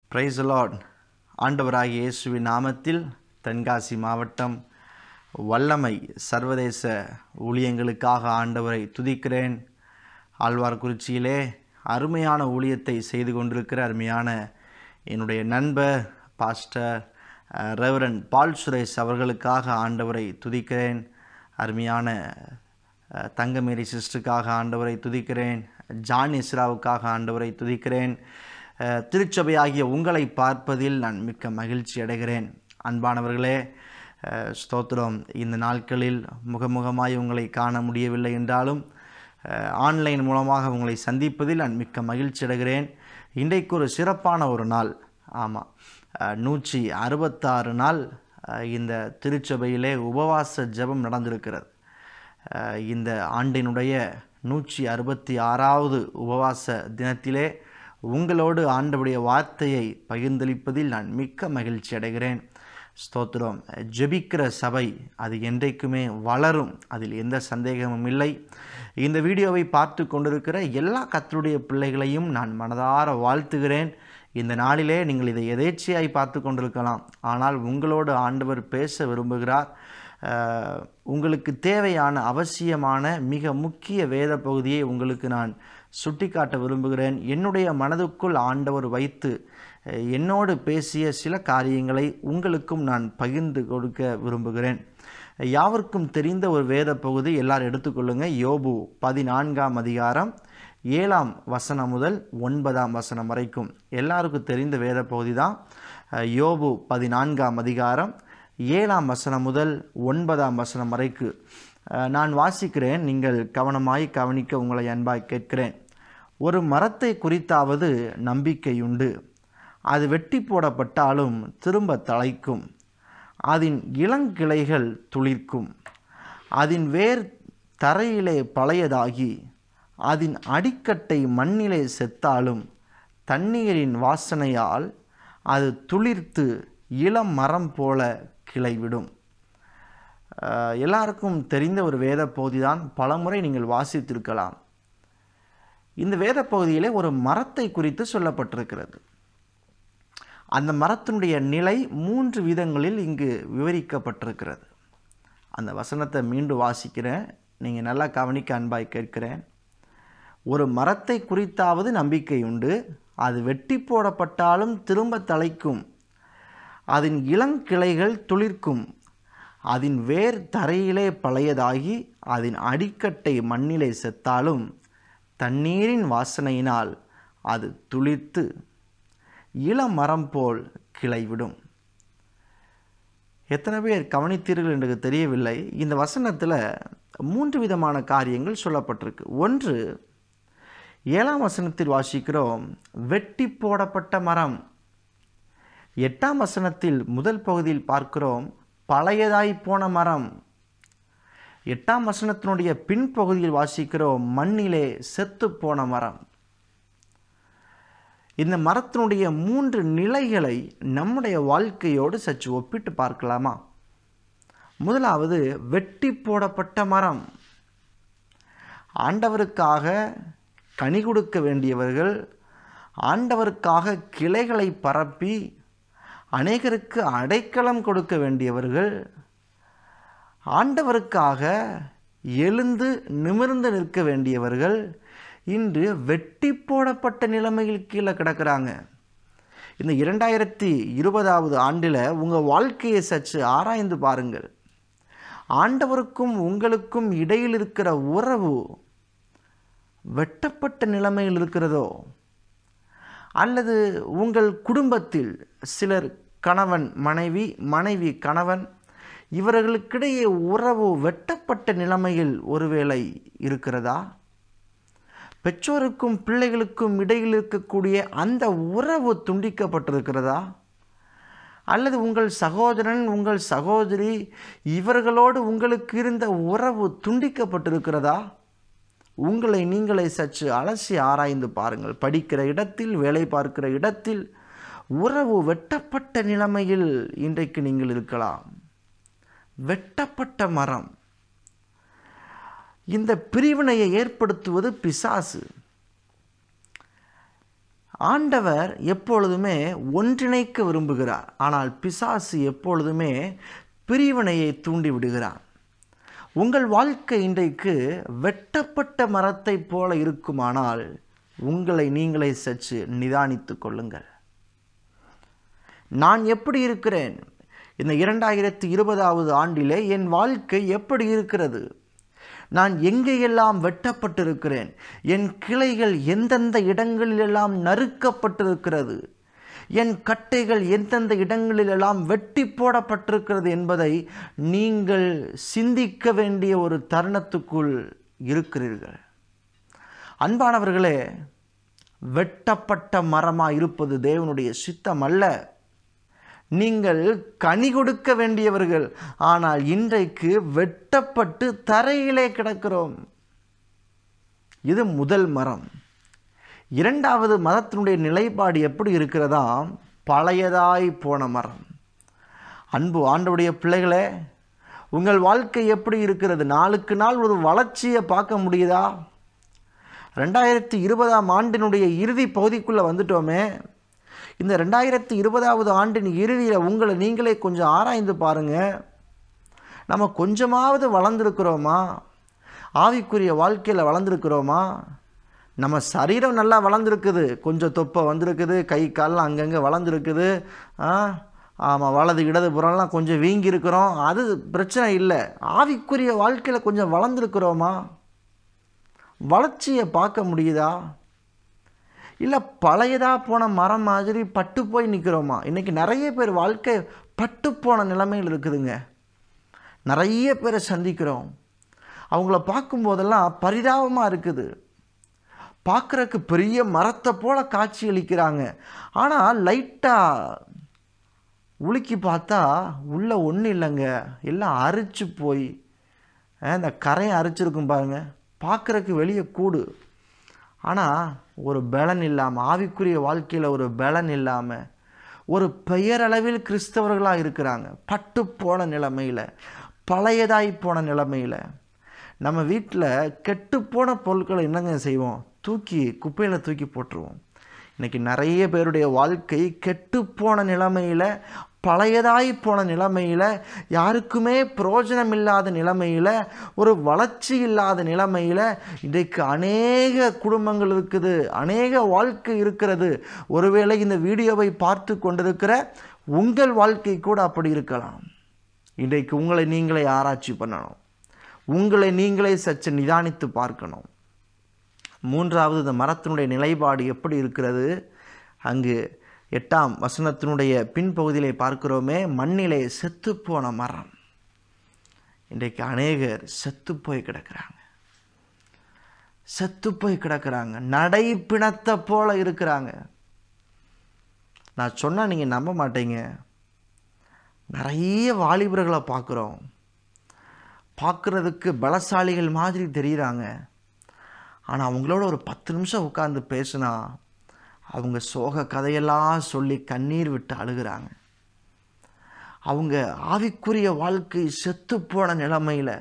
price Lord ஆண்டவராகிய இயேசுவின் நாமத்தில் தென்காசி மாவட்டம் வல்லமை சர்வதேச ஊழியங்களுக்காக ஆண்டவரை துதிக்கிறேன் ஆழ்வார்குறிச்சியிலே அருமையான ஊழியத்தை செய்து கொண்டிருக்கிற அருமையான என்னுடைய நண்பர் pastor uh, reverend Paul Suresh அவர்களுக்காக ஆண்டவரை துதிக்கிறேன் அருமையான அஹ், தங்கமேரி சிஸ்டருக்காக ஆண்டவரை துதிக்கிறேன் ஜான் இஸ்ராவுக்காக ஆண்டவரை துதிக்கிறேன் அஹ், திருச்சபையாகிய உங்களை பார்ப்பதில் நான் மிக்க மகிழ்ச்சி அடைகிறேன் அன்பானவர்களே அஹ், ஸ்தோத்திரம் இந்த நாட்களில் முகமுகமாய் உங்களை காண முடியவில்லை என்றாலும் அஹ், ஆன்லைன் மூலமாக உங்களை சந்திப்பதில் நான் மிக்க மகிழ்ச்சி அடைகிறேன் இன்றைக்கு ஒரு சிறப்பான ஒரு நாள் ஆமாம் நூற்றி அறுபத்தாறு நாள் அஹ், இந்த திருச்சபையிலே உபவாச ஜெபம் நடந்திருக்கிறது அஹ், இந்த ஆண்டினுடைய நூற்றி அறுபத்தி ஆறாவது உபவாச தினத்திலே உங்களோடு ஆண்டவுடைய வார்த்தையை பகிர்ந்தளிப்பதில் நான் மிக்க மகிழ்ச்சி அடைகிறேன் ஸ்தோத்திரம் ஜெபிக்கிற சபை அது என்றைக்குமே வளரும் அதில் எந்த சந்தேகமும் இல்லை இந்த வீடியோவை பார்த்து கொண்டிருக்கிற எல்லா கத்தருடைய பிள்ளைகளையும் நான் மனதார வாழ்த்துகிறேன் இந்த நாளிலே நீங்கள் இதை எதேச்சையாய் பார்த்து கொண்டிருக்கலாம் ஆனால் உங்களோடு ஆண்டவர் பேச விரும்புகிறார் அஹ், உங்களுக்கு தேவையான அவசியமான மிக முக்கிய வேத பகுதியை உங்களுக்கு நான் சுட்டிக்காட்ட விரும்புகிறேன் என்னுடைய மனதுக்குள் ஆண்டவர் வைத்து அஹ், என்னோடு பேசிய சில காரியங்களை உங்களுக்கும் நான் பகிர்ந்து கொடுக்க விரும்புகிறேன் யாவருக்கும் தெரிந்த ஒரு வேத பகுதி எல்லாரும் எடுத்துக்கொள்ளுங்க யோபு பதினான்காம் அதிகாரம் ஏழாம் வசனம் முதல் ஒன்பதாம் வசனம் வரைக்கும் எல்லாருக்கும் தெரிந்த வேத பகுதி தான் அஹ், யோபு பதினான்காம் அதிகாரம் ஏழாம் வசனம் முதல் ஒன்பதாம் வசனம் வரைக்கு அஹ், நான் வாசிக்கிறேன் நீங்கள் கவனமாய் கவனிக்க உங்களை அன்பாய் கேட்கிறேன் ஒரு மரத்தை குறித்தாவது நம்பிக்கையுண்டு அது வெட்டி போடப்பட்டாலும் திரும்ப தழைக்கும் அதன் இளங்கிளைகள் துளிர்க்கும் அதன் வேர் தரையிலே பழையதாகி அதன் அடிக்கட்டை மண்ணிலே செத்தாலும் தண்ணீரின் வாசனையால் அது துளிர்த்து இளம் மரம் போல கிளைவிடும் அஹ், எல்லாருக்கும் தெரிந்த ஒரு வேத பகுதிதான் பலமுறை நீங்கள் வாசித்திருக்கலாம் இந்த வேத பகுதியிலே ஒரு மரத்தை குறித்து சொல்லப்பட்டிருக்கிறது அந்த மரத்தினுடைய நிலை மூன்று விதங்களில் இங்கு விவரிக்கப்பட்டிருக்கிறது அந்த வசனத்தை மீண்டும் வாசிக்கிறேன் நீங்கள் நல்லா கவனிக்க அன்பாய் கேட்கிறேன் ஒரு மரத்தை குறித்தாவது நம்பிக்கை உண்டு அது வெட்டி போடப்பட்டாலும் திரும்ப தழைக்கும் அதன் இளங்கிளைகள் துளிர்க்கும் அதன் வேர் தரையிலே பழையதாகி அதன் அடிக்கட்டை மண்ணிலே செத்தாலும் தண்ணீரின் வாசனையினால் அது துளிர்த்து இளமரம் போல் கிளைவிடும் எத்தனை பேர் கவனித்தீர்கள் என்று தெரியவில்லை இந்த வசனத்தில் மூன்று விதமான காரியங்கள் சொல்லப்பட்டிருக்கு ஒன்று ஏழாம் வசனத்தில் வாசிக்கிறோம் வெட்டி போடப்பட்ட மரம் எட்டாம் வசனத்தில் முதல் பகுதியில் பார்க்கிறோம் பழையதாய் போன மரம் எட்டாம் வசனத்தினுடைய பின்பகுதியில் வாசிக்கிறோம் மண்ணிலே செத்து போன மரம் இந்த மரத்தினுடைய மூன்று நிலைகளை நம்முடைய வாழ்க்கையோடு சற்று ஒப்பிட்டு பார்க்கலாமா முதலாவது வெட்டி போடப்பட்ட மரம் ஆண்டவருக்காக கனி கொடுக்க வேண்டியவர்கள் ஆண்டவருக்காக கிளைகளை பரப்பி அநேகருக்கு அடைக்கலம் கொடுக்க வேண்டியவர்கள் ஆண்டவருக்காக எழுந்து நிமிர்ந்து நிற்க வேண்டியவர்கள் இன்று வெட்டி போடப்பட்ட நிலைமையில் கீழே கிடக்கிறாங்க இந்த இரண்டாயிரத்தி இருபதாவது ஆண்டில் உங்கள் வாழ்க்கையை சற்று ஆராய்ந்து பாருங்கள் ஆண்டவருக்கும் உங்களுக்கும் இடையில் இருக்கிற உறவு வெட்டப்பட்ட நிலைமையில் இருக்கிறதோ அல்லது உங்கள் குடும்பத்தில் சிலர் கணவன் மனைவி மனைவி கணவன் இவர்களுக்கிடையே உறவு வெட்டப்பட்ட நிலைமையில் ஒருவேளை இருக்கிறதா பெற்றோருக்கும் பிள்ளைகளுக்கும் இடையில் இருக்கக்கூடிய அந்த உறவு துண்டிக்கப்பட்டிருக்கிறதா அல்லது உங்கள் சகோதரன் உங்கள் சகோதரி இவர்களோடு உங்களுக்கு இருந்த உறவு துண்டிக்கப்பட்டிருக்கிறதா உங்களை நீங்களே சற்று அலசி ஆராய்ந்து பாருங்கள் படிக்கிற இடத்தில் வேலை பார்க்கிற இடத்தில் உறவு வெட்டப்பட்ட நிலைமையில் இன்றைக்கு நீங்கள் இருக்கலாம் வெட்டப்பட்ட மரம் இந்த பிரிவினையை ஏற்படுத்துவது பிசாசு ஆண்டவர் எப்பொழுதுமே ஒன்றிணைக்க விரும்புகிறார் ஆனால் பிசாசு எப்பொழுதுமே பிரிவினையை தூண்டி விடுகிறார் உங்கள் வாழ்க்கை இன்றைக்கு வெட்டப்பட்ட மரத்தைப் போல இருக்குமானால் உங்களை நீங்களே சற்று நிதானித்து கொள்ளுங்கள் நான் எப்படி இருக்கிறேன் இந்த இரண்டாயிரத்தி இருபதாவது ஆண்டிலே என் வாழ்க்கை எப்படி இருக்கிறது நான் எங்கேயெல்லாம் வெட்டப்பட்டிருக்கிறேன் என் கிளைகள் எந்தெந்த இடங்களிலெல்லாம் நறுக்கப்பட்டிருக்கிறது என் கட்டைகள் எந்தெந்த இடங்களிலெல்லாம் வெட்டி போடப்பட்டிருக்கிறது என்பதை நீங்கள் சிந்திக்க வேண்டிய ஒரு தருணத்துக்குள் இருக்கிறீர்கள் அன்பானவர்களே வெட்டப்பட்ட மரமாக இருப்பது தேவனுடைய சித்தம் அல்ல நீங்கள் கனி கொடுக்க வேண்டியவர்கள் ஆனால் இன்றைக்கு வெட்டப்பட்டு தரையிலே கிடக்கிறோம் இது முதல் மரம் இரண்டாவது மதத்தினுடைய நிலைப்பாடு எப்படி இருக்கிறதா பழையதாய் போன மரம் அன்பு ஆண்டவுடைய பிள்ளைகளே உங்கள் வாழ்க்கை எப்படி இருக்கிறது நாளுக்கு நாள் ஒரு வளர்ச்சியை பார்க்க முடியுதா ரெண்டாயிரத்தி இருபதாம் ஆண்டினுடைய இறுதி பகுதிக்குள்ளே வந்துட்டோமே இந்த ரெண்டாயிரத்தி இருபதாவது ஆண்டின் இறுதியில் உங்களை நீங்களே கொஞ்சம் ஆராய்ந்து பாருங்கள் நம்ம கொஞ்சமாவது வளர்ந்துருக்குறோமா ஆவிக்குரிய வாழ்க்கையில் வளர்ந்துருக்குறோமா நம்ம சரீரம் நல்லா வளர்ந்துருக்குது கொஞ்சம் தொப்பை வந்திருக்குது கை கால்லாம் அங்கங்கே வளர்ந்துருக்குது ஆமாம் வலது இடது புறம்லாம் கொஞ்சம் வீங்கி இருக்கிறோம் அது பிரச்சனை இல்லை ஆவிக்குரிய வாழ்க்கையில் கொஞ்சம் வளர்ந்துருக்குறோமா வளர்ச்சியை பார்க்க முடியுதா இல்லை பழையதாக போன மரம் மாதிரி பட்டு போய் நிற்கிறோமா இன்றைக்கி நிறைய பேர் வாழ்க்கை பட்டு போன நிலைமையில் இருக்குதுங்க நிறைய பேரை சந்திக்கிறோம் அவங்கள பார்க்கும்போதெல்லாம் பரிதாபமாக இருக்குது பார்க்குறக்கு பெரிய மரத்தை போல் காட்சி அளிக்கிறாங்க ஆனால் லைட்டாக உலுக்கி பார்த்தா உள்ளே ஒன்றும் இல்லைங்க எல்லாம் அரிச்சு போய் இந்த கரையை அரிச்சிருக்கும் பாருங்கள் பார்க்குறக்கு வெளியே கூடு ஆனால் ஒரு பலன் இல்லாமல் ஆவிக்குரிய வாழ்க்கையில் ஒரு பலன் இல்லாமல் ஒரு பெயரளவில் கிறிஸ்தவர்களாக இருக்கிறாங்க பட்டு போன நிலைமையில் பழையதாய் போன நிலைமையில் நம்ம வீட்டில் கெட்டுப்போன பொருட்களை என்னங்க செய்வோம் தூக்கி குப்பையில் தூக்கி போட்டுருவோம் இன்றைக்கி நிறைய பேருடைய வாழ்க்கை கெட்டுப்போன நிலைமையில் பழையதாய் போன நிலைமையில் யாருக்குமே பிரயோஜனம் இல்லாத நிலைமையில் ஒரு வளர்ச்சி இல்லாத நிலைமையில் இன்றைக்கு அநேக குடும்பங்கள் இருக்குது அநேக வாழ்க்கை இருக்கிறது ஒருவேளை இந்த வீடியோவை பார்த்து கொண்டிருக்கிற உங்கள் வாழ்க்கை கூட அப்படி இருக்கலாம் இன்றைக்கு உங்களை நீங்களே ஆராய்ச்சி பண்ணணும் உங்களை நீங்களே சற்று நிதானித்து பார்க்கணும் மூன்றாவது இந்த மரத்தினுடைய நிலைப்பாடு எப்படி இருக்கிறது அங்கு எட்டாம் வசனத்தினுடைய பின்பகுதியிலே பார்க்கிறோமே மண்ணிலே செத்துப்போன மரம் இன்றைக்கு அநேகர் செத்து போய் கிடக்கிறாங்க செத்து போய் கிடக்கிறாங்க நடை பிணத்தை போல இருக்கிறாங்க நான் சொன்னால் நீங்கள் நம்ப மாட்டீங்க நிறைய வாலிபர்களை பார்க்குறோம் பார்க்குறதுக்கு பலசாலிகள் மாதிரி தெரியுறாங்க ஆனால் அவங்களோட ஒரு பத்து நிமிஷம் உட்காந்து பேசுனா அவங்க சோக கதையெல்லாம் சொல்லி கண்ணீர் விட்டு அழுகிறாங்க அவங்க ஆவிக்குரிய வாழ்க்கை செத்துப்போன நிலைமையில்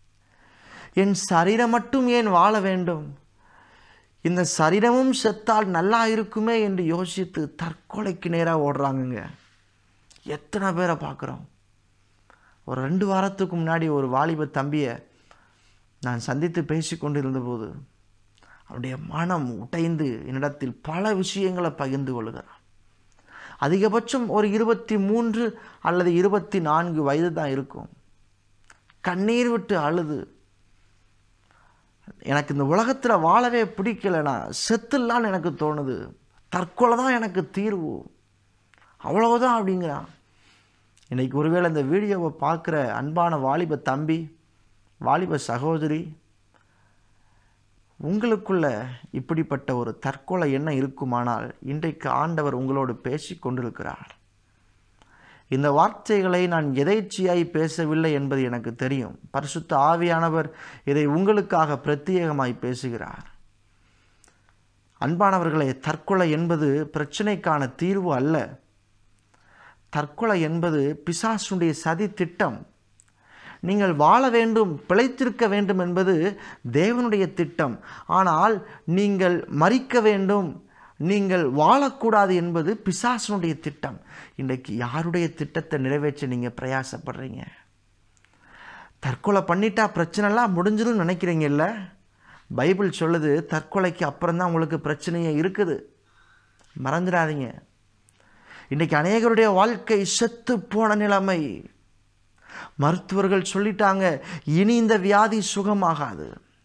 என் சரீரம் மட்டும் ஏன் வாழ வேண்டும் இந்த சரீரமும் செத்தால் நல்லா இருக்குமே என்று யோசித்து தற்கொலைக்கு நேராக ஓடுறாங்கங்க எத்தனை பேரை பார்க்குறோம் ஒரு ரெண்டு வாரத்துக்கு முன்னாடி ஒரு வாலிப தம்பியை நான் சந்தித்து பேசி கொண்டிருந்தபோது அவனுடைய மனம் உடைந்து என்னிடத்தில் பல விஷயங்களை பகிர்ந்து கொள்கிறான் அதிகபட்சம் ஒரு இருபத்தி மூன்று அல்லது இருபத்தி நான்கு வயது தான் இருக்கும் கண்ணீர் விட்டு அழுது எனக்கு இந்த உலகத்தில் வாழவே பிடிக்கலைனா செத்துலான்னு எனக்கு தோணுது தற்கொலை தான் எனக்கு தீர்வு அவ்வளவுதான் அப்படிங்கிறான் இன்றைக்கி ஒருவேளை இந்த வீடியோவை பார்க்குற அன்பான வாலிப தம்பி வாலிப சகோதரி உங்களுக்குள்ள இப்படிப்பட்ட ஒரு தற்கொலை எண்ணம் இருக்குமானால் இன்றைக்கு ஆண்டவர் உங்களோடு பேசி கொண்டிருக்கிறார் இந்த வார்த்தைகளை நான் எதேச்சியாய் பேசவில்லை என்பது எனக்கு தெரியும் பரிசுத்த ஆவியானவர் இதை உங்களுக்காக பிரத்யேகமாய் பேசுகிறார் அன்பானவர்களே தற்கொலை என்பது பிரச்சனைக்கான தீர்வு அல்ல தற்கொலை என்பது பிசாசுடைய சதி திட்டம் நீங்கள் வாழ வேண்டும் பிழைத்திருக்க வேண்டும் என்பது தேவனுடைய திட்டம் ஆனால் நீங்கள் மறிக்க வேண்டும் நீங்கள் வாழக்கூடாது என்பது பிசாசனுடைய திட்டம் இன்றைக்கு யாருடைய திட்டத்தை நிறைவேற்ற நீங்கள் பிரயாசப்படுறீங்க தற்கொலை பண்ணிட்டா பிரச்சனைலாம் முடிஞ்சிடும் நினைக்கிறீங்கல்ல பைபிள் சொல்லுது தற்கொலைக்கு அப்புறம் தான் உங்களுக்கு பிரச்சனையே இருக்குது மறந்துடாதீங்க இன்றைக்கி அநேகருடைய வாழ்க்கை செத்து போன நிலைமை மருத்துவர்கள் சொல்லிட்டாங்க இனி இந்த வியாதி சுகமாகாது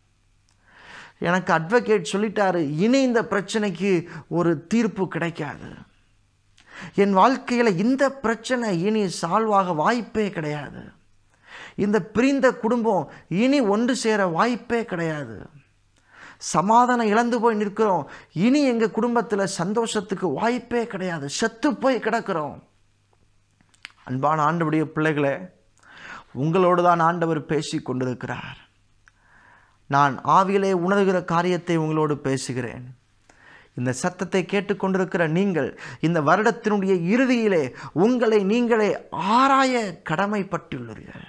எனக்கு அட்வொகேட் சொல்லிட்டாரு இனி இந்த பிரச்சனைக்கு ஒரு தீர்ப்பு கிடைக்காது என் வாழ்க்கையில் இந்த பிரச்சனை இனி சால்வாக வாய்ப்பே கிடையாது இந்த பிரிந்த குடும்பம் இனி ஒன்று சேர வாய்ப்பே கிடையாது சமாதானம் இழந்து போய் நிற்கிறோம் இனி எங்கள் குடும்பத்தில் சந்தோஷத்துக்கு வாய்ப்பே கிடையாது செத்து போய் கிடக்கிறோம் அன்பான ஆண்டவருடைய பிள்ளைகளே உங்களோடு தான் ஆண்டவர் பேசி கொண்டிருக்கிறார் நான் ஆவியிலே உணர்கிற காரியத்தை உங்களோடு பேசுகிறேன் இந்த சத்தத்தை கேட்டுக்கொண்டிருக்கிற நீங்கள் இந்த வருடத்தினுடைய இறுதியிலே உங்களை நீங்களே ஆராய கடமைப்பட்டுள்ளீர்கள்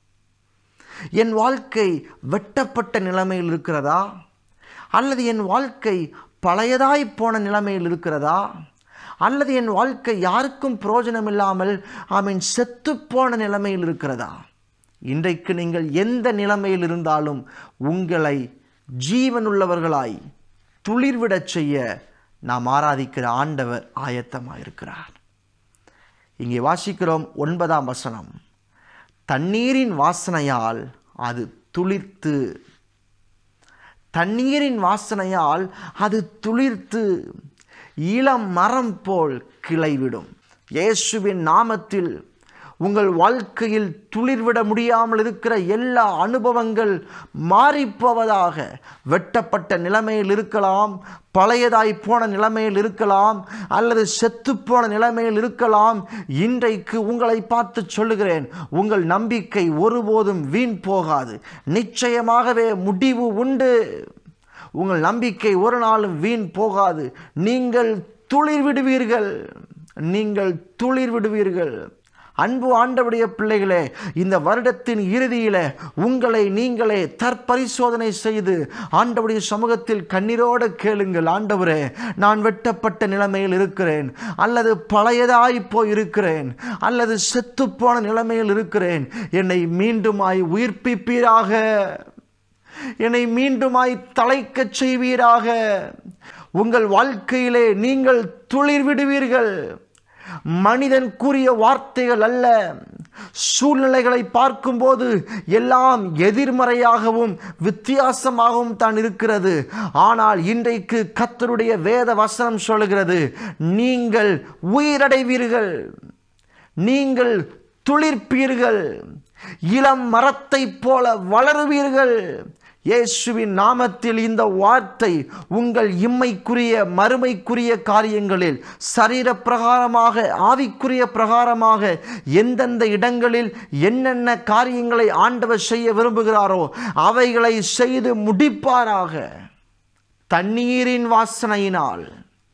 என் வாழ்க்கை வெட்டப்பட்ட நிலைமையில் இருக்கிறதா அல்லது என் வாழ்க்கை பழையதாய் போன நிலைமையில் இருக்கிறதா அல்லது என் வாழ்க்கை யாருக்கும் பிரயோஜனம் இல்லாமல் ஆமீன் செத்துப்போன நிலைமையில் இருக்கிறதா இன்றைக்கு நீங்கள் எந்த நிலைமையில் இருந்தாலும் உங்களை ஜீவனுள்ளவர்களாய் துளிர்விடச் செய்ய நாம் ஆராதிக்கிற ஆண்டவர் ஆயத்தமாக இருக்கிறார் இங்கே வாசிக்கிறோம் ஒன்பதாம் வசனம் தண்ணீரின் வாசனையால் அது துளிர்த்து தண்ணீரின் வாசனையால் அது துளிர்த்து இளம் மரம் போல் கிளைவிடும் இயேசுவின் நாமத்தில் உங்கள் வாழ்க்கையில் துளிர்விட முடியாமல் இருக்கிற எல்லா அனுபவங்கள் மாறிப்போவதாக வெட்டப்பட்ட நிலைமையில் இருக்கலாம் பழையதாய் போன நிலைமையில் இருக்கலாம் அல்லது செத்துப்போன நிலைமையில் இருக்கலாம் இன்றைக்கு உங்களை பார்த்து சொல்லுகிறேன் உங்கள் நம்பிக்கை ஒருபோதும் வீண் போகாது நிச்சயமாகவே முடிவு உண்டு உங்கள் நம்பிக்கை ஒரு நாளும் வீண் போகாது நீங்கள் துளிர் விடுவீர்கள் நீங்கள் துளிர் விடுவீர்கள் அன்பு ஆண்டவுடைய பிள்ளைகளே இந்த வருடத்தின் இறுதியில் உங்களை நீங்களே தற்பரிசோதனை செய்து ஆண்டவுடைய சமூகத்தில் கண்ணீரோடு கேளுங்கள் ஆண்டவரே நான் வெட்டப்பட்ட நிலைமையில் இருக்கிறேன் அல்லது பழையதாய் போய் இருக்கிறேன் அல்லது செத்துப்போன நிலைமையில் இருக்கிறேன் என்னை மீண்டுமாய் உயிர்ப்பிப்பீராக என்னை மீண்டுமாய் தலைக்கச் செய்வீராக உங்கள் வாழ்க்கையிலே நீங்கள் துளிர் விடுவீர்கள் மனிதன் கூறிய வார்த்தைகள் அல்ல சூழ்நிலைகளை பார்க்கும்போது எல்லாம் எதிர்மறையாகவும் வித்தியாசமாகவும் தான் இருக்கிறது ஆனால் இன்றைக்கு கத்தருடைய வேத வசனம் சொல்கிறது நீங்கள் உயிரடைவீர்கள் நீங்கள் துளிர்ப்பீர்கள் இளம் மரத்தைப் போல வளருவீர்கள் இயேசுவின் நாமத்தில் இந்த வார்த்தை உங்கள் இம்மைக்குரிய மறுமைக்குரிய காரியங்களில் சரீர பிரகாரமாக ஆவிக்குரிய பிரகாரமாக எந்தெந்த இடங்களில் என்னென்ன காரியங்களை ஆண்டவர் செய்ய விரும்புகிறாரோ அவைகளை செய்து முடிப்பாராக தண்ணீரின் வாசனையினால்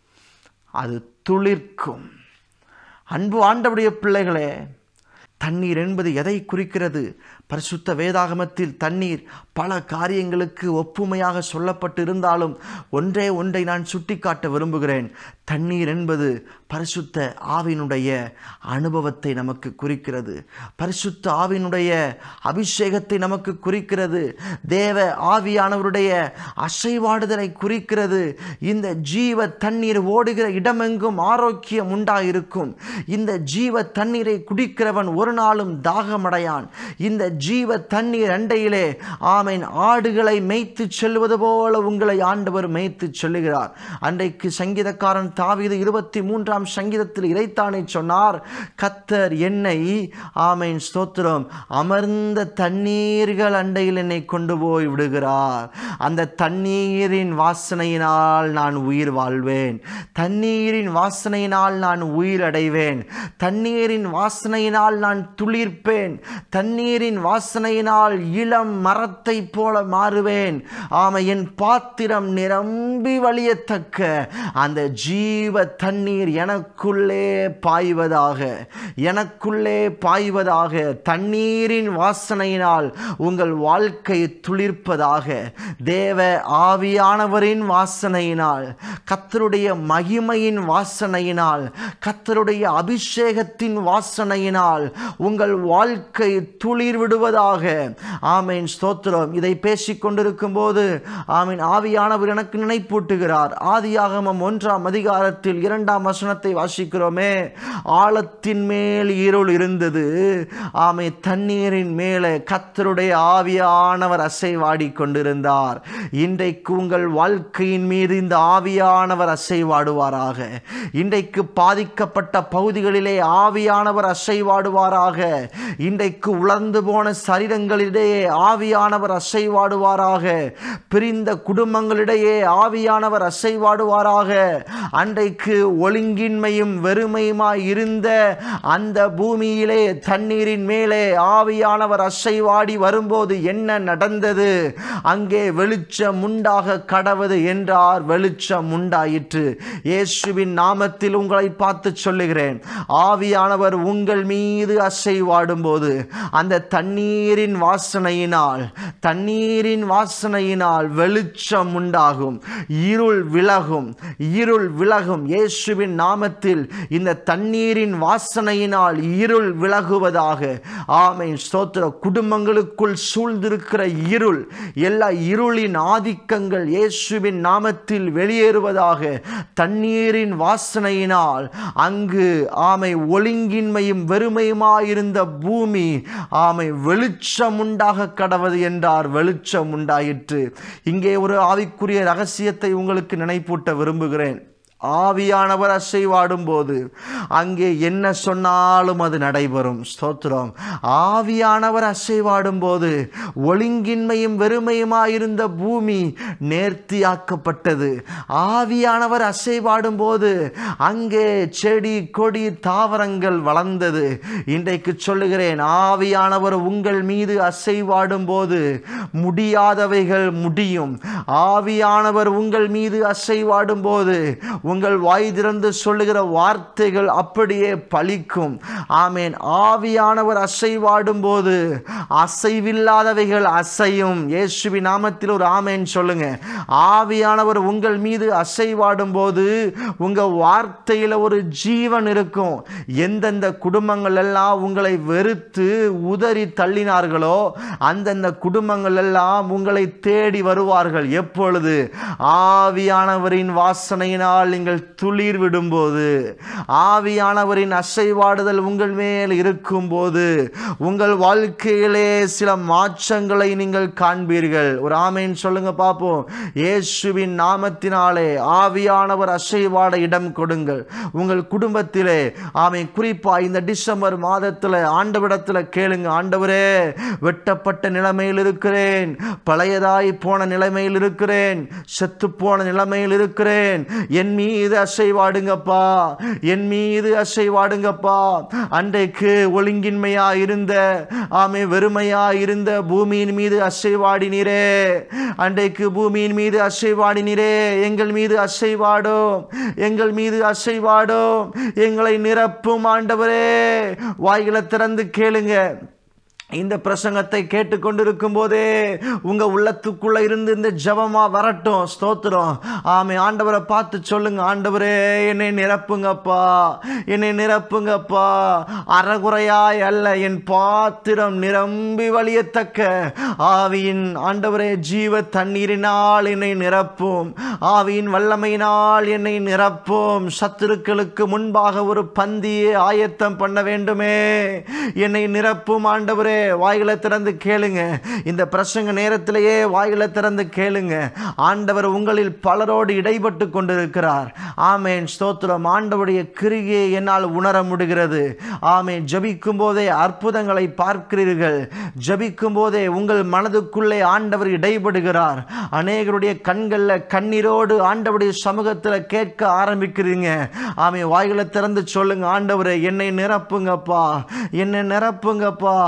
அது துளிர்க்கும் அன்பு ஆண்டவுடைய பிள்ளைகளே தண்ணீர் என்பது எதை குறிக்கிறது பரிசுத்த வேதாகமத்தில் தண்ணீர் பல காரியங்களுக்கு ஒப்புமையாக சொல்லப்பட்டு இருந்தாலும் ஒன்றே ஒன்றை நான் சுட்டிக்காட்ட விரும்புகிறேன் தண்ணீர் என்பது பரிசுத்த ஆவினுடைய அனுபவத்தை நமக்கு குறிக்கிறது பரிசுத்த ஆவினுடைய அபிஷேகத்தை நமக்கு குறிக்கிறது தேவ ஆவியானவருடைய அசைவாடுதலை குறிக்கிறது இந்த ஜீவ தண்ணீர் ஓடுகிற இடமெங்கும் ஆரோக்கியம் உண்டாயிருக்கும் இந்த ஜீவ தண்ணீரை குடிக்கிறவன் ஒரு நாளும் தாகமடையான் இந்த ஜீவ தண்ணீர் அண்டையிலே ஆமேன் ஆடுகளை மேய்த்து செல்வது போல உங்களை ஆண்டவர் மேய்த்து செல்லுகிறார் அன்றைக்கு சங்கீதக்காரன் தாவீது இருபத்தி மூன்றாம் சங்கீதத்தில் இறைத்தானே சொன்னார் கத்தர் என்னை ஆமேன் ஸ்தோத்திரம் அமர்ந்த தண்ணீர்கள் அண்டையில் என்னை கொண்டு போய் விடுகிறார் அந்த தண்ணீரின் வாசனையினால் நான் உயிர் வாழ்வேன் தண்ணீரின் வாசனையினால் நான் உயிர் அடைவேன் தண்ணீரின் வாசனையினால் நான் துளிர்ப்பேன் தண்ணீரின் வாசனையினால் இளம் மரத்தை போல மாறுவேன் ஆமை என் பாத்திரம் நிரம்பி வழியத்தக்க அந்த ஜீவ தண்ணீர் எனக்குள்ளே பாய்வதாக எனக்குள்ளே பாய்வதாக தண்ணீரின் வாசனையினால் உங்கள் வாழ்க்கை துளிர்ப்பதாக தேவ ஆவியானவரின் வாசனையினால் கத்தருடைய மகிமையின் வாசனையினால் கத்தருடைய அபிஷேகத்தின் வாசனையினால் உங்கள் வாழ்க்கை துளிர் விடுவதாக ஆமேன் ஸ்தோத்திரம் இதை பேசிக் கொண்டிருக்கும் போது ஆமீன் ஆவியானவர் எனக்கு நினைப்பூட்டுகிறார் ஆதியாகமம் ஒன்றாம் அதிகாரத்தில் இரண்டாம் வசனத்தை வாசிக்கிறோமே ஆழத்தின் மேல் இருள் இருந்தது ஆமை தண்ணீரின் மேலே கத்தருடைய ஆவியானவர் அசைவாடி கொண்டிருந்தார் இன்றைக்கு உங்கள் வாழ்க்கையின் மீது இந்த ஆவியானவர் அசைவாடுவாராக இன்றைக்கு பாதிக்கப்பட்ட பகுதிகளிலே ஆவியானவர் அசைவாடுவாராக இன்றைக்கு உலர்ந்து போன சரீரங்களிடையே ஆவியானவர் அசைவாடுவாராக பிரிந்த குடும்பங்களிடையே ஆவியானவர் அசைவாடுவாராக அன்றைக்கு ஒழுங்கின்மையும் வெறுமையுமாய் இருந்த அந்த பூமியிலே தண்ணீரின் மேலே ஆவியானவர் அசைவாடி வரும்போது என்ன நடந்தது அங்கே வெளிச்சம் உண்டாக கடவது என்றார் வெளிச்சம் உண்டாயிற்று இயேசுவின் நாமத்தில் உங்களை பார்த்து சொல்லுகிறேன் ஆவியானவர் உங்கள் மீது அசைவாடும் போது அந்த தண்ணீரின் வாசனையினால் தண்ணீரின் வாசனையினால் வெளிச்சம் உண்டாகும் இருள் விலகும் இருள் விலகும் இயேசுவின் நாமத்தில் இந்த தண்ணீரின் வாசனையினால் இருள் விலகுவதாக ஆமென் ஸ்தோத்திர குடும்பங்களுக்குள் சூழ்ந்திருக்கிற இருள் எல்லா இருளின் ஆதிக்கங்கள் இயேசுவின் நாமத்தில் வெளியேறுவதாக தண்ணீரின் வாசனையினால் அங்கு ஆமை ஒழுங்கின்மையும் வெறுமையுமாயிருந்த பூமி ஆமை வெளிச்சம் உண்டாக கடவது என்றார் வெளிச்சம் உண்டாயிற்று இங்கே ஒரு ஆவிக்குரிய ரகசியத்தை உங்களுக்கு நினைப்பூட்ட விரும்புகிறேன் ஆவியானவர் அசைவாடும் போது அங்கே என்ன சொன்னாலும் அது நடைபெறும் ஸ்தோத்திரம் ஆவியானவர் அசைவாடும் போது ஒழுங்கின்மையும் வெறுமையுமாயிருந்த பூமி நேர்த்தியாக்கப்பட்டது ஆவியானவர் அசைவாடும் போது அங்கே செடி கொடி தாவரங்கள் வளர்ந்தது இன்றைக்கு சொல்லுகிறேன் ஆவியானவர் உங்கள் மீது அசைவாடும் போது முடியாதவைகள் முடியும் ஆவியானவர் உங்கள் மீது அசைவாடும் போது உங்கள் வாய் திறந்து சொல்லுகிற வார்த்தைகள் அப்படியே பலிக்கும் ஆமேன் ஆவியானவர் அசைவாடும் போது அசைவில்லாதவைகள் அசையும் இயேசுவி நாமத்தில் ஒரு ஆமேன் சொல்லுங்க ஆவியானவர் உங்கள் மீது அசைவாடும் போது உங்க வார்த்தையில ஒரு ஜீவன் இருக்கும் எந்தெந்த குடும்பங்கள் எல்லாம் உங்களை வெறுத்து உதறி தள்ளினார்களோ அந்தந்த குடும்பங்கள் எல்லாம் உங்களை தேடி வருவார்கள் எப்பொழுது ஆவியானவரின் வாசனையினால் நீங்கள் துளிர் விடும்போது ஆவியானவரின் அசைவாடுதல் உங்கள் மேல் இருக்கும்போது உங்கள் வாழ்க்கையிலே சில மாற்றங்களை நீங்கள் காண்பீர்கள் ஒரு ஆமேன் சொல்லுங்க பார்ப்போம் இயேசுவின் நாமத்தினாலே ஆவியானவர் அசைவாட இடம் கொடுங்கள் உங்கள் குடும்பத்திலே ஆமை குறிப்பா இந்த டிசம்பர் மாதத்தில் ஆண்டவிடத்தில் கேளுங்க ஆண்டவரே வெட்டப்பட்ட நிலைமையில் இருக்கிறேன் பழையதாய் போன நிலைமையில் இருக்கிறேன் செத்து போன நிலைமையில் இருக்கிறேன் என் மீது அசைவாடுங்கப்பா என் மீது அசைவாடுங்கப்பா அன்றைக்கு ஒழுங்கின்மையா இருந்த ஆமை வெறுமையா இருந்த பூமியின் மீது அசைவாடினீரே அன்றைக்கு பூமியின் மீது அசைவாடினீரே எங்கள் மீது அசைவாடும் எங்கள் மீது அசைவாடும் எங்களை நிரப்பும் ஆண்டவரே வாய்களை திறந்து கேளுங்க இந்த பிரசங்கத்தை கேட்டுக்கொண்டிருக்கும் போதே உங்க உள்ளத்துக்குள்ள இருந்து இந்த ஜபமா வரட்டும் ஸ்தோத்திரம் ஆமை ஆண்டவரை பார்த்து சொல்லுங்க ஆண்டவரே என்னை நிரப்புங்கப்பா என்னை நிரப்புங்கப்பா அறகுறையாய் அல்ல என் பாத்திரம் நிரம்பி வழியத்தக்க ஆவியின் ஆண்டவரே ஜீவ தண்ணீரினால் என்னை நிரப்பும் ஆவியின் வல்லமையினால் என்னை நிரப்பும் சத்துருக்களுக்கு முன்பாக ஒரு பந்தியை ஆயத்தம் பண்ண வேண்டுமே என்னை நிரப்பும் ஆண்டவரே வாய்களை திறந்து கேளுங்க இந்த பிரசங்க நேரத்திலேயே வாய்களை திறந்து கேளுங்க ஆண்டவர் உங்களில் பலரோடு இடைப்பட்டு கொண்டிருக்கிறார் ஆமேன் ஸ்தோத்திரம் ஆண்டவருடைய கிரியை என்னால் உணர முடிகிறது ஆமேன் ஜபிக்கும் போதே அற்புதங்களை பார்க்கிறீர்கள் ஜபிக்கும் போதே உங்கள் மனதுக்குள்ளே ஆண்டவர் இடைபடுகிறார் அநேகருடைய கண்களில் கண்ணீரோடு ஆண்டவருடைய சமூகத்தில் கேட்க ஆரம்பிக்கிறீங்க ஆமே வாய்களை திறந்து சொல்லுங்க ஆண்டவரே என்னை நிரப்புங்கப்பா என்னை நிரப்புங்கப்பா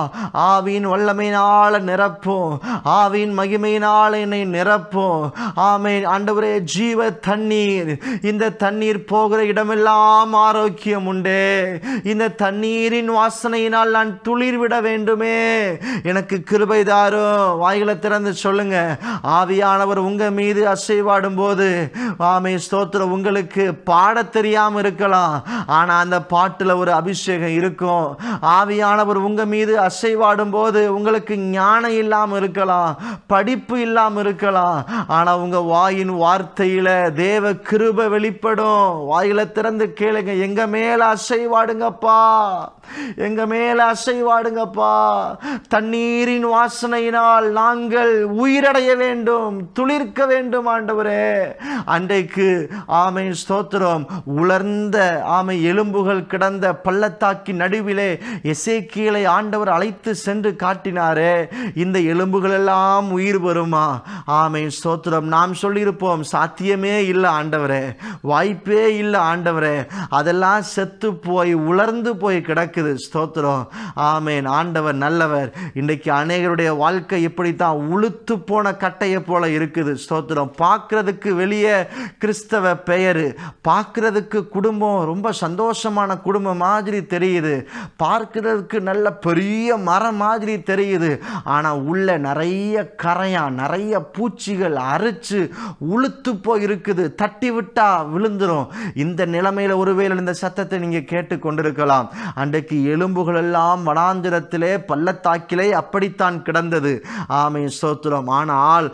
ஆவியின் வல்லமையினால் நிரப்பும் ஆவியின் மகிமையினால் என்னை நிரப்பும் ஆமென் ஆண்டவரே ஜீவ தண்ணீர் இந்த தண்ணீர் போகிற இடமெல்லாம் ஆரோக்கியம் உண்டு இந்த தண்ணீரின் வாசனையினால் நான் துளிர் விட வேண்டுமே எனக்கு கிருபை தாரும் வாய்களை திறந்து சொல்லுங்க ஆவியானவர் உங்க மீது அசைவாடும் போது ஆமை ஸ்தோத்திரம் உங்களுக்கு பாட தெரியாம இருக்கலாம் ஆனா அந்த பாட்டுல ஒரு அபிஷேகம் இருக்கும் ஆவியானவர் உங்க மீது அசைவாடும் போது உங்களுக்கு ஞானம் இல்லாம இருக்கலாம் படிப்பு இல்லாம இருக்கலாம் ஆனா உங்க வாயின் வார்த்தையில தேவ கிருபை வெளிப்படும் வாயில திறந்து கேளுங்க எங்க மேல அசைவாடுங்கப்பா எங்க மேல அசைவாடுங்கப்பா தண்ணீரின் வாசனையினால் நாங்கள் உயிரடைய வேண்டும் துளிர்க்க வேண்டும் ஆண்டவரே அன்றைக்கு ஆமை ஸ்தோத்திரம் உலர்ந்த ஆமை எலும்புகள் கிடந்த பள்ளத்தாக்கின் நடுவிலே எசேக்கியலை ஆண்டவர் அழைத்து சென்று காட்டினாரே இந்த எலும்புகள் எல்லாம் உயிர் வருமா ஆமை ஸ்தோத்திரம் நாம் சொல்லியிருப்போம் சாத்தியமே இல்லை ஆண்டவரே வாய்ப்பே இல்லை ஆண்டவரே அதெல்லாம் செத்து போய் உலர்ந்து போய் கிடக்குது ஸ்தோத்திரம் ஆமேன் ஆண்டவர் நல்லவர் இன்றைக்கு அநேகருடைய வாழ்க்கை இப்படித்தான் உளுத்து போன கட்டையை போல இருக்குது ஸ்தோத்திரம் பார்க்கறதுக்கு வெளியே கிறிஸ்தவ பெயர் பார்க்கறதுக்கு குடும்பம் ரொம்ப சந்தோஷமான குடும்பம் மாதிரி தெரியுது பார்க்கறதுக்கு நல்ல பெரிய மரம் மாதிரி தெரியுது ஆனால் உள்ள நிறைய கரையான் நிறைய பூச்சிகள் அரிச்சு உளுத்து போய் இருக்குது தட்டி விட்டா விழுந்துரும் இந்த நிலைமையில ஒருவேளை இந்த சத்தத்தை நீங்க கேட்டு கொண்டிருக்கலாம் அன்றைக்கு எலும்புகள் எல்லாம் வனாந்திரத்திலே பள்ளத்தாக்கிலே அப்படித்தான் கிடந்தது ஆமை ஸ்தோத்திரம் ஆனால்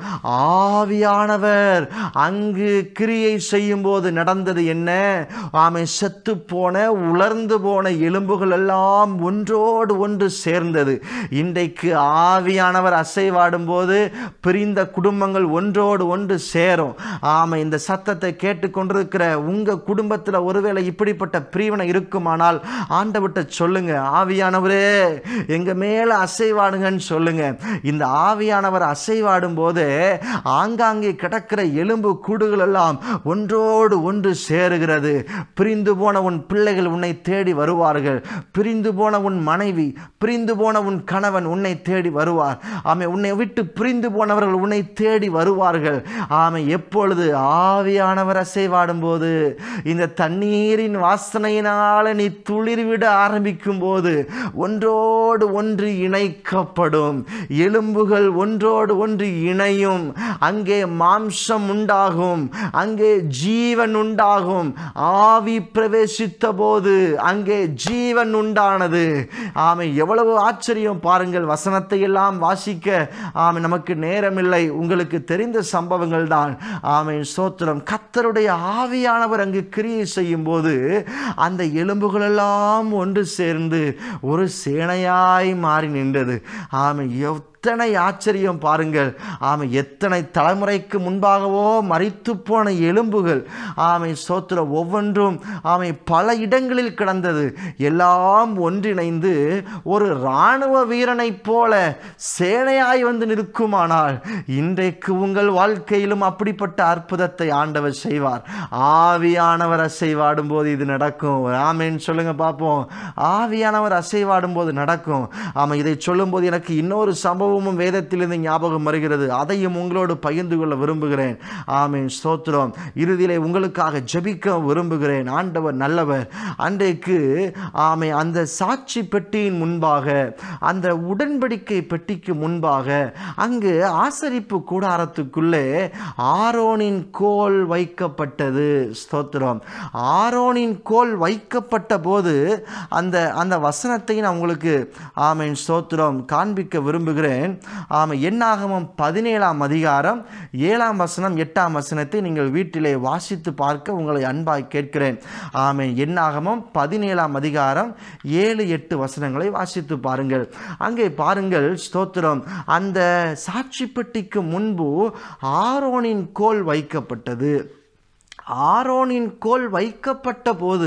ஆவியானவர் அங்கு கிரியை செய்யும் போது நடந்தது என்ன ஆமை செத்து போன உலர்ந்து போன எலும்புகள் எல்லாம் ஒன்றோடு ஒன்று சேர்ந்தது இன்றைக்கு ஆவியானவர் அசைவாடும் போது பிரிந்த குடும்பங்கள் ஒன்றோடு ஒன்று சேரும் ஆமை இந்த சத்தத்தை கேட்டுக்கொண்டிருக்கிற உங்க குடும்பத்தில் ஒருவேளை இப்படிப்பட்ட பிரிவினை இருக்குமானால் ஆண்டவிட்ட சொல்லுங்க ஆவியானவரே எங்க மேல அசைவாடுங்கன்னு சொல்லுங்க இந்த ஆவியானவர் அசைவாடும் போது ஆங்காங்கே கிடக்கிற எலும்பு கூடுகள் எல்லாம் ஒன்றோடு ஒன்று சேருகிறது பிரிந்து போன உன் பிள்ளைகள் உன்னை தேடி வருவார்கள் பிரிந்து போன உன் மனைவி பிரிந்து போன உன் கணவன் உன்னை தேடி வருவார் ஆமை உன்னை விட்டு பிரிந்து போனவர்கள் உன்னை தேடி வருவார்கள் ஆமை எப்பொழுது ஆவியானவர் அசைவாடும் போது இந்த தண்ணீரின் வாசனையினால நீ துளிர்விட ஆரம்பிக்கும் போது ஒன்றோடு ஒன்று இணைக்கப்படும் எலும்புகள் ஒன்றோடு ஒன்று இணையும் அங்கே மாம்சம் உண்டாகும் அங்கே ஜீவன் உண்டாகும் ஆவி பிரவேசித்த போது அங்கே ஜீவன் உண்டானது ஆமை எவ்வளவு ஆச்சரியம் பாருங்கள் வசனத்தை எல்லாம் வாசிக்க ஆமை நமக்கு நேரமில்லை உங்களுக்கு தெரிந்த சம்பவங்கள் தான் ஆமை சோத்திரம் கத்தருடைய ஆவியானவர் அங்கு கிரியை செய்யும் போது அந்த எலும்புகள் எல்லாம் ஒன்று சேர்ந்து ஒரு சேனையாய் மாறி நின்றது ஆமை எத்தனை ஆச்சரியம் பாருங்கள் ஆமை எத்தனை தலைமுறைக்கு முன்பாகவோ மறித்து போன எலும்புகள் ஆமை சோத்திர ஒவ்வொன்றும் ஆமை பல இடங்களில் கிடந்தது எல்லாம் ஒன்றிணைந்து ஒரு இராணுவ வீரனைப் போல சேனையாய் வந்து நிற்குமானால் இன்றைக்கு உங்கள் வாழ்க்கையிலும் அப்படிப்பட்ட அற்புதத்தை ஆண்டவர் செய்வார் ஆவியானவர் அசைவாடும் போது இது நடக்கும் ஆமேன்னு சொல்லுங்க பார்ப்போம் ஆவியானவர் அசைவாடும் போது நடக்கும் ஆமா இதை சொல்லும்போது எனக்கு இன்னொரு சம்பவமும் வேதத்திலிருந்து ஞாபகம் வருகிறது அதையும் உங்களோடு பகிர்ந்து கொள்ள விரும்புகிறேன் ஆமேன் ஸ்தோத்திரம் இறுதியிலே உங்களுக்காக ஜெபிக்க விரும்புகிறேன் ஆண்டவர் நல்லவர் அன்றைக்கு ஆமை அந்த சாட்சி பெட்டியின் முன்பாக அந்த உடன்படிக்கை பெட்டிக்கு முன்பாக அங்கு ஆசரிப்பு கூடாரத்துக்குள்ளே ஆரோனின் கோல் வைக்கப்பட்டது ஸ்தோத்திரம் ஆரோனின் கோல் வைக்கப்பட்ட போது அந்த அந்த வசனத்தை நான் உங்களுக்கு ஆமேன் ஸ்தோத்திரம் காண்பிக்க விரும்புகிறேன் ஆமை எண்ணாகமம் பதினேழாம் அதிகாரம் ஏழாம் வசனம் எட்டாம் வசனத்தை நீங்கள் வீட்டிலே வாசித்து பார்க்க உங்களை அன்பாய் கேட்கிறேன் ஆமை எண்ணாகமம் பதினேழாம் அதிகாரம் ஏழு எட்டு வசனங்களை வாசித்து பாருங்கள் அங்கே பாருங்கள் ஸ்தோத்திரம் அந்த சாட்சி பெட்டிக்கு முன்பு ஆரோனின் கோல் வைக்கப்பட்டது ஆரோனின் கோல் வைக்கப்பட்ட போது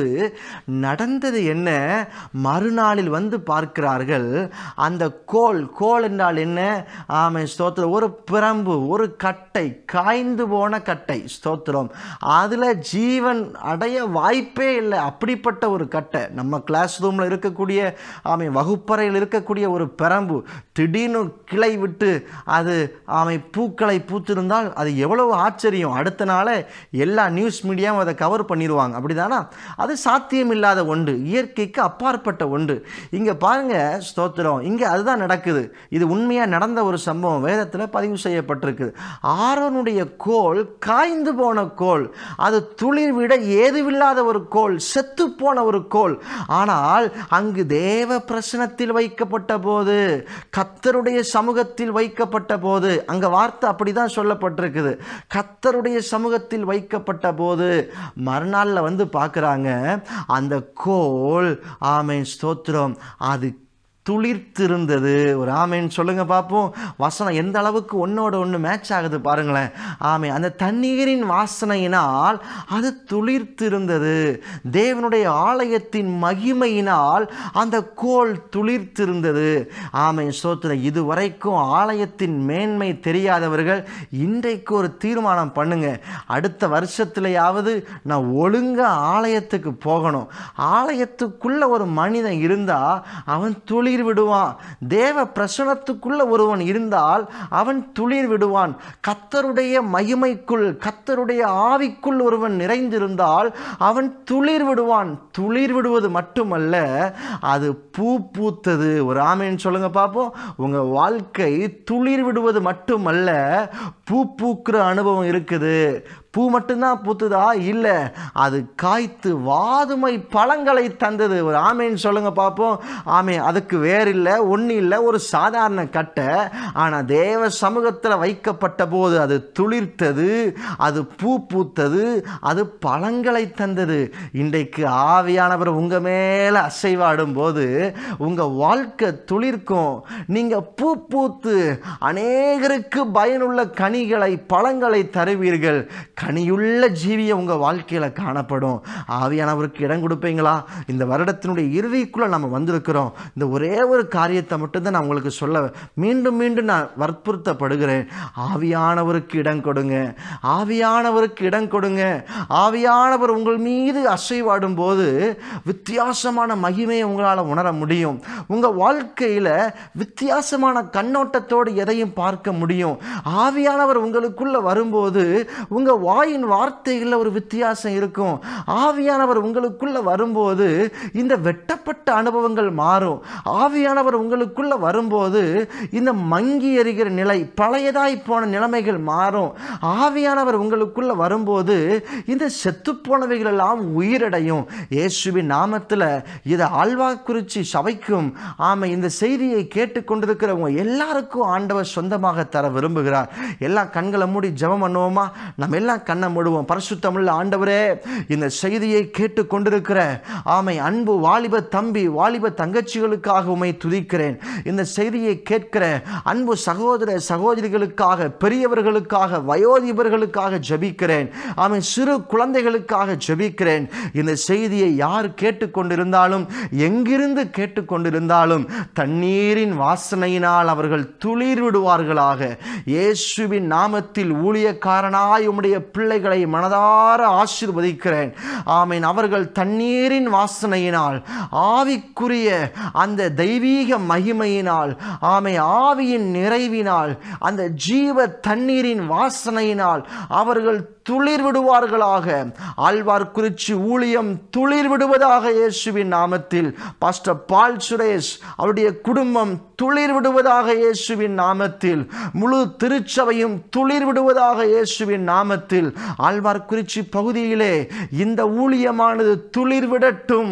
நடந்தது என்ன மறுநாளில் வந்து பார்க்கிறார்கள் அந்த கோல் கோல் என்றால் என்ன ஆமை ஸ்தோத்திரம் ஒரு பிரம்பு ஒரு கட்டை காய்ந்து போன கட்டை ஸ்தோத்திரம் அதில் ஜீவன் அடைய வாய்ப்பே இல்லை அப்படிப்பட்ட ஒரு கட்டை நம்ம கிளாஸ் ரூமில் இருக்கக்கூடிய ஆமை வகுப்பறையில் இருக்கக்கூடிய ஒரு பிரம்பு திடீர்னு கிளை விட்டு அது ஆமை பூக்களை பூத்திருந்தால் அது எவ்வளவு ஆச்சரியம் அடுத்த நாளே எல்லா நியூஸ் மீடியாவும் அதை கவர் பண்ணிடுவாங்க அப்படிதானா அது சாத்தியம் இல்லாத ஒன்று இயற்கைக்கு அப்பாற்பட்ட ஒன்று இங்கே பாருங்க ஸ்தோத்திரம் இங்கே அதுதான் நடக்குது இது உண்மையாக நடந்த ஒரு சம்பவம் வேதத்தில் பதிவு செய்யப்பட்டிருக்குது ஆரோனுடைய கோல் காய்ந்து போன கோல் அது துளிர் விட ஏதுவில்லாத ஒரு கோல் செத்து போன ஒரு கோல் ஆனால் அங்கு தேவ பிரசனத்தில் வைக்கப்பட்ட போது கத்தருடைய சமூகத்தில் வைக்கப்பட்ட போது அங்க வார்த்தை அப்படிதான் சொல்லப்பட்டிருக்குது கத்தருடைய சமூகத்தில் வைக்கப்பட்ட போது மறுநாளில் வந்து பார்க்குறாங்க அந்த கோல் ஆமை ஸ்தோத்திரம் அது துளிர்த்திருந்தது ஒரு ஆமைன்னு சொல்லுங்க பார்ப்போம் வசனம் எந்த அளவுக்கு ஒன்னோட ஒன்று மேட்ச் ஆகுது பாருங்களேன் ஆமை அந்த தண்ணீரின் வாசனையினால் அது துளிர்த்திருந்தது தேவனுடைய ஆலயத்தின் மகிமையினால் அந்த கோல் துளிர்த்திருந்தது ஆமை சோத்திரம் இதுவரைக்கும் ஆலயத்தின் மேன்மை தெரியாதவர்கள் இன்றைக்கு ஒரு தீர்மானம் பண்ணுங்க அடுத்த வருஷத்துலையாவது நான் ஒழுங்கா ஆலயத்துக்கு போகணும் ஆலயத்துக்குள்ள ஒரு மனிதன் இருந்தா அவன் துளிர் விடுவான் தேவ பிரசனத்துக்குள்ள ஒருவன் இருந்தால் அவன் துளிர் விடுவான் கத்தருடைய மகிமைக்குள் கத்தருடைய ஆவிக்குள் ஒருவன் நிறைந்திருந்தால் அவன் துளிர் விடுவான் துளிர் விடுவது மட்டுமல்ல அது பூ பூத்தது ஒரு ஆமைன்னு சொல்லுங்க பார்ப்போம் உங்க வாழ்க்கை துளிர் விடுவது மட்டுமல்ல பூ பூக்கிற அனுபவம் இருக்குது பூ மட்டும்தான் பூத்துதா இல்லை அது காய்த்து வாதுமை பழங்களை தந்தது ஒரு ஆமைன்னு சொல்லுங்க பார்ப்போம் ஆமை அதுக்கு வேறு இல்லை ஒன்றும் இல்லை ஒரு சாதாரண கட்டை ஆனால் தேவ சமூகத்தில் வைக்கப்பட்ட போது அது துளிர்த்தது அது பூ பூத்தது அது பழங்களை தந்தது இன்றைக்கு ஆவியானவர் உங்கள் மேலே அசைவாடும் போது உங்கள் வாழ்க்கை துளிர்க்கும் நீங்கள் பூ பூத்து அநேகருக்கு பயனுள்ள கனிகளை பழங்களை தருவீர்கள் கனியுள்ள ஜீவியம் உங்கள் வாழ்க்கையில் காணப்படும் ஆவியானவருக்கு இடம் கொடுப்பீங்களா இந்த வருடத்தினுடைய இறுதிக்குள்ளே நம்ம வந்திருக்கிறோம் இந்த ஒரே ஒரு காரியத்தை மட்டும்தான் நான் உங்களுக்கு சொல்ல மீண்டும் மீண்டும் நான் வற்புறுத்தப்படுகிறேன் ஆவியானவருக்கு இடம் கொடுங்க ஆவியானவருக்கு இடம் கொடுங்க ஆவியானவர் உங்கள் மீது அசைவாடும் போது வித்தியாசமான மகிமையை உங்களால் உணர முடியும் உங்கள் வாழ்க்கையில் வித்தியாசமான கண்ணோட்டத்தோடு எதையும் பார்க்க முடியும் ஆவியானவர் உங்களுக்குள்ள வரும்போது உங்கள் வாயின் வார்த்தைகளில் ஒரு வித்தியாசம் இருக்கும் ஆவியானவர் உங்களுக்குள்ள வரும்போது இந்த வெட்டப்பட்ட அனுபவங்கள் மாறும் ஆவியானவர் உங்களுக்குள்ள வரும்போது இந்த மங்கி எறிகிற நிலை பழையதாய் போன நிலைமைகள் மாறும் ஆவியானவர் உங்களுக்குள்ள வரும்போது இந்த செத்துப்போனவைகள் எல்லாம் உயிரடையும் இயேசுவின் நாமத்தில் இதை ஆழ்வாக்குறிச்சி சபைக்கும் ஆமை இந்த செய்தியை கேட்டுக்கொண்டிருக்கிறவங்க எல்லாருக்கும் ஆண்டவர் சொந்தமாக தர விரும்புகிறார் எல்லாம் கண்களை மூடி ஜெபம் பண்ணுவோமா நம்ம எல்லாம் கண்ணை மூடுவோம் பரிசுத்தமுள்ள ஆண்டவரே இந்த செய்தியை கேட்டுக்கொண்டிருக்கிற ஆமை அன்பு வாலிப தம்பி வாலிப தங்கச்சிகளுக்காக உமை துதிக்கிறேன் இந்த செய்தியை கேட்கிற அன்பு சகோதர சகோதரிகளுக்காக பெரியவர்களுக்காக வயோதிபர்களுக்காக ஜெபிக்கிறேன் ஆமை சிறு குழந்தைகளுக்காக ஜெபிக்கிறேன் இந்த செய்தியை யார் கேட்டுக்கொண்டிருந்தாலும் எங்கிருந்து கேட்டுக்கொண்டிருந்தாலும் தண்ணீரின் வாசனையினால் அவர்கள் துளிர் விடுவார்களாக இயேசுவின் நாமத்தில் ஊழியக்காரனாய் உம்முடைய பிள்ளைகளை மனதார ஆசீர்வதிக்கிறேன் ஆமீன் அவர்கள் தண்ணீரின் வாசனையினால் ஆவிக்குரிய அந்த தெய்வீக மகிமையினால் ஆமை ஆவியின் நிறைவினால் அந்த ஜீவ தண்ணீரின் வாசனையினால் அவர்கள் துளிர் விடுவார்களாக ஆழ்வார் குறிச்சி ஊழியம் துளிர் விடுவதாக இயேசுவின் நாமத்தில் பாஸ்டர் பால் சுரேஷ் அவருடைய குடும்பம் துளிர் விடுவதாக இயேசுவின் நாமத்தில் முழு திருச்சபையும் துளிர் விடுவதாக இயேசுவின் நாமத்தில் ஆழ்வார் குறிச்சி பகுதியிலே இந்த ஊழியமானது துளிர் விடட்டும்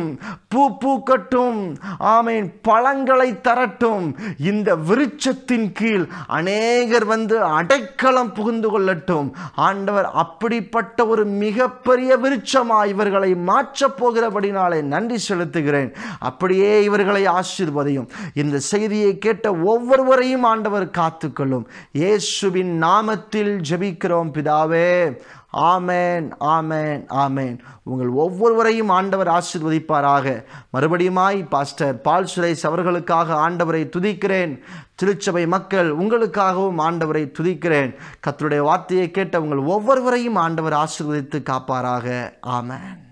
பூ பூக்கட்டும் ஆமேன் பழங்களை தரட்டும் இந்த விருட்சத்தின் கீழ் அநேகர் வந்து அடைக்கலம் புகுந்து கொள்ளட்டும் ஆண்டவர் அப்படிப்பட்ட ஒரு மிகப்பெரிய விருட்சமாய் இவர்களை மாற்றப் போகிறபடினாலே நன்றி செலுத்துகிறேன் அப்படியே இவர்களை ஆசீர்வதியும் இந்த செய்தியை கேட்ட ஒவ்வொருவரையும் ஆண்டவர் காத்துக்கொள்ளும் இயேசுவின் நாமத்தில் ஜெபிக்கிறோம் பிதாவே ஆமேன் ஆமேன் ஆமேன் உங்கள் ஒவ்வொருவரையும் ஆண்டவர் ஆசீர்வதிப்பாராக மறுபடியுமாய் பாஸ்டர் பால் சுரேஷ் அவர்களுக்காக ஆண்டவரை துதிக்கிறேன் திருச்சபை மக்கள் உங்களுக்காகவும் ஆண்டவரை துதிக்கிறேன் கர்த்தருடைய வார்த்தையை கேட்ட உங்கள் ஒவ்வொருவரையும் ஆண்டவர் ஆசீர்வதித்து காப்பாராக ஆமேன்